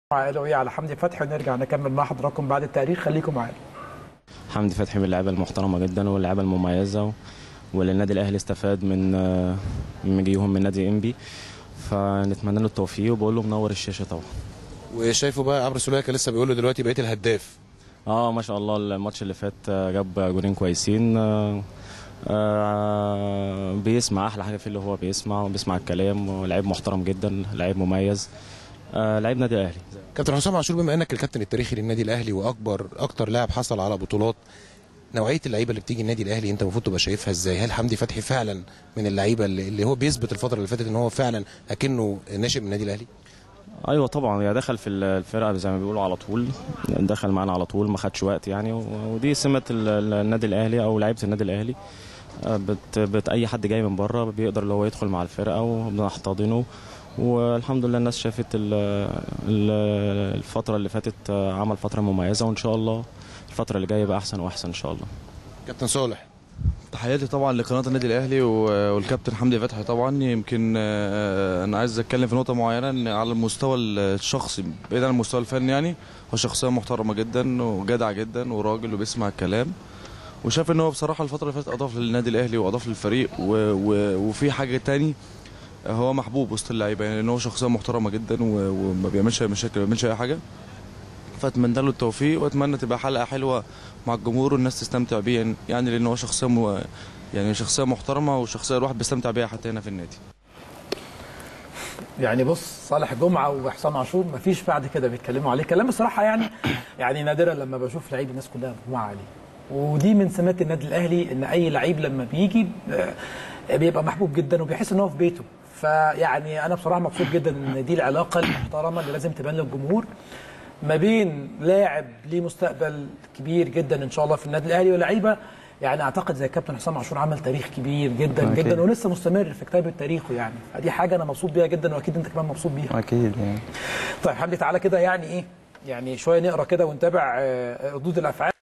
قالوا ايه على حمدي فتحي ونرجع نكمل مع حضراتكم بعد التاريخ خليكم معانا حمدي فتحي من اللعيبه المحترمه جدا واللعيبه المميزه و- واللي النادي الاهلي استفاد من آه، من مجيهم من نادي انبي فنتمنى له التوفيق وبقول له منور الشاشه طبعا وشايفه بقى عمرو سوليه كان لسه بيقول له دلوقتي بقيت الهداف اه ما شاء الله الماتش اللي فات آه، جاب جولين كويسين آه، آه، بيسمع احلى حاجه فيه اللي هو بيسمع وبيسمع الكلام ولعيب محترم جدا لعيب مميز آه، لعيب نادي الاهلي كابتن حسام عاشور بما انك الكابتن التاريخي للنادي الاهلي واكبر اكتر لاعب حصل على بطولات نوعيه اللعيبه اللي بتيجي النادي الاهلي انت المفروض تبقى شايفها ازاي هل حمدي فتحي فعلا من اللعيبه اللي اللي هو بيثبت الفتره اللي فاتت ان هو فعلا اكنه ناشئ من النادي الاهلي ايوه طبعا يا دخل في الفرقه زي ما بيقولوا على طول دخل معانا على طول ما خدش وقت يعني و- ودي سمه ال- ال- النادي الاهلي او لعيبه النادي الاهلي آه، بت, بت اي حد جاي من بره بيقدر اللي هو يدخل مع الفرقه وبنحتضنه والحمد لله الناس شافت ال ال الفتره اللي فاتت آه، عمل فتره مميزه وان شاء الله الفتره اللي جايه يبقى احسن واحسن ان شاء الله كابتن صالح تحياتي طبعا لقناه النادي الاهلي و- والكابتن حمدي فتحي طبعا يمكن آه، انا عايز اتكلم في نقطه معينه ان على المستوى الشخصي بعيد عن المستوى الفني يعني هو شخصيه محترمه جدا وجدع جدا وراجل وبيسمع الكلام وشايف ان هو بصراحه الفتره اللي فاتت اضاف للنادي الاهلي واضاف للفريق و... و... وفي حاجه تاني هو محبوب وسط اللعيبه يعني ان هو شخصيه محترمه جدا و... وما بيعملش اي مشاكل ما بيعملش اي حاجه فاتمنى له التوفيق واتمنى تبقى حلقه حلوه مع الجمهور والناس تستمتع بيه يعني- يعني لان هو شخصيه م... يعني شخصيه محترمه وشخصيه الواحد بيستمتع بيها حتى هنا في النادي يعني بص صالح جمعه وحسام عاشور مفيش بعد كده بيتكلموا عليه كلام بصراحه يعني يعني نادرا لما بشوف لعيب الناس كلها مجموعه عليه ودي من سمات النادي الاهلي ان اي لعيب لما بيجي آه، بيبقى محبوب جدا وبيحس ان هو في بيته فيعني انا بصراحه مبسوط جدا ان دي العلاقه المحترمه اللي لازم تبان للجمهور ما بين لاعب ليه مستقبل كبير جدا ان شاء الله في النادي الاهلي ولاعيبه يعني اعتقد زي كابتن حسام عاشور عمل تاريخ كبير جدا أكيد. جدا ولسه مستمر في كتابه تاريخه يعني فدي حاجه انا مبسوط بيها جدا واكيد انت كمان مبسوط بيها اكيد يعني طيب حمدي تعالى كده يعني ايه يعني شويه نقرا كده ونتابع آه، ردود الافعال